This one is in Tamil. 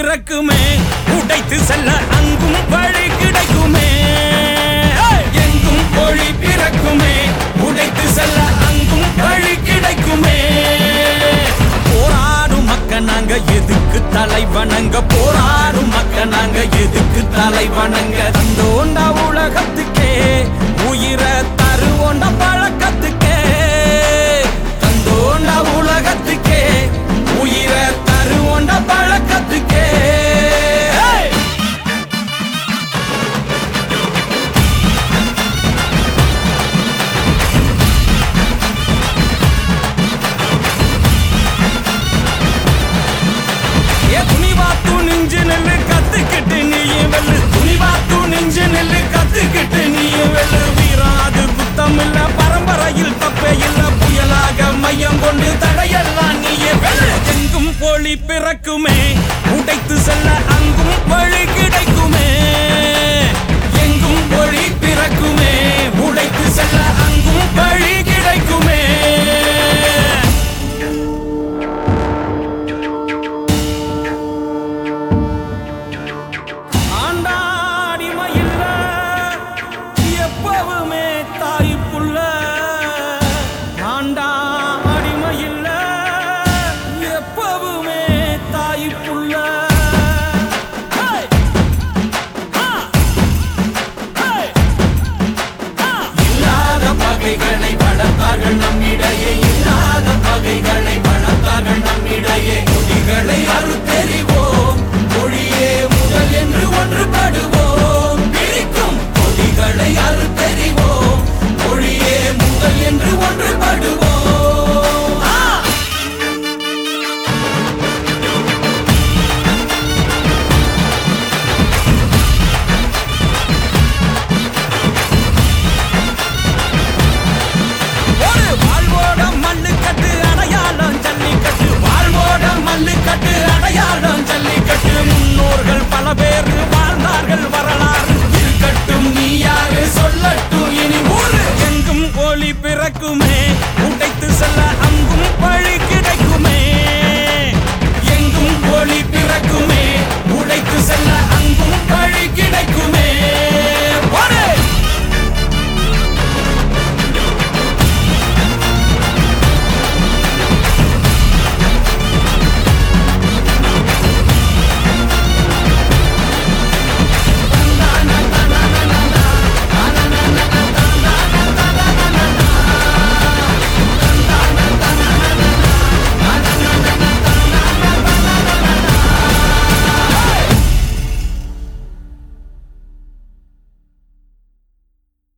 பிறக்குமே உடைத்து செல்ல அங்கும் வழி கிடைக்குமே எங்கும் ஒளி பிறக்குமே உடைத்து செல்ல அங்கும் வழி கிடைக்குமே போராடும் மக்க நாங்க எதுக்கு தலை வணங்க போராடும் மக்க நாங்க எதுக்கு தலை வணங்க தந்தோண்டா உலகத்துக்கே உயிரை தருவோண்டா பழக்கத்துக்கே தந்தோண்டா உலகத்துக்கே உயிரை தருவோண்டா பழக்கத்துக்கே Hey! ஏ துணிவா துணிஞ்சு நெல்லு கத்துக்கிட்டு நீயும் வெல்லு துணிவா துணிஞ்சு நெல்லு கத்துக்கிட்டு நீயும் வெல்லு வீரம் அது குத்தம் இல்ல பரம்பரையில் தப்பே இல்ல புயலாக மையம் கொண்டு தடையெல்லாம் நீயே வெல்லு எங்கும் ஒளி பிறக்குமே உடைத்து செல்ல அங்கும் வழி கிடைக்குமே எங்கும் ஒளி பிறக்குமே உடைத்து செல்ல அங்கும் வழி கிடைக்குமே ஆண்டாடிமையில்ல எப்பவுமே தாய் புள்ள ஆண்டாடிமையில்ல எப்பவுமே தாய் புள்ள Hey! Ha! Hey! Ha! இல்லாத பகைகளை வளர்த்தார்கள் நம்மிடையே இல்லாத பகைகளை வளர்த்தார்கள் நம்மிடையே கொடிகளை அறுத்தெறி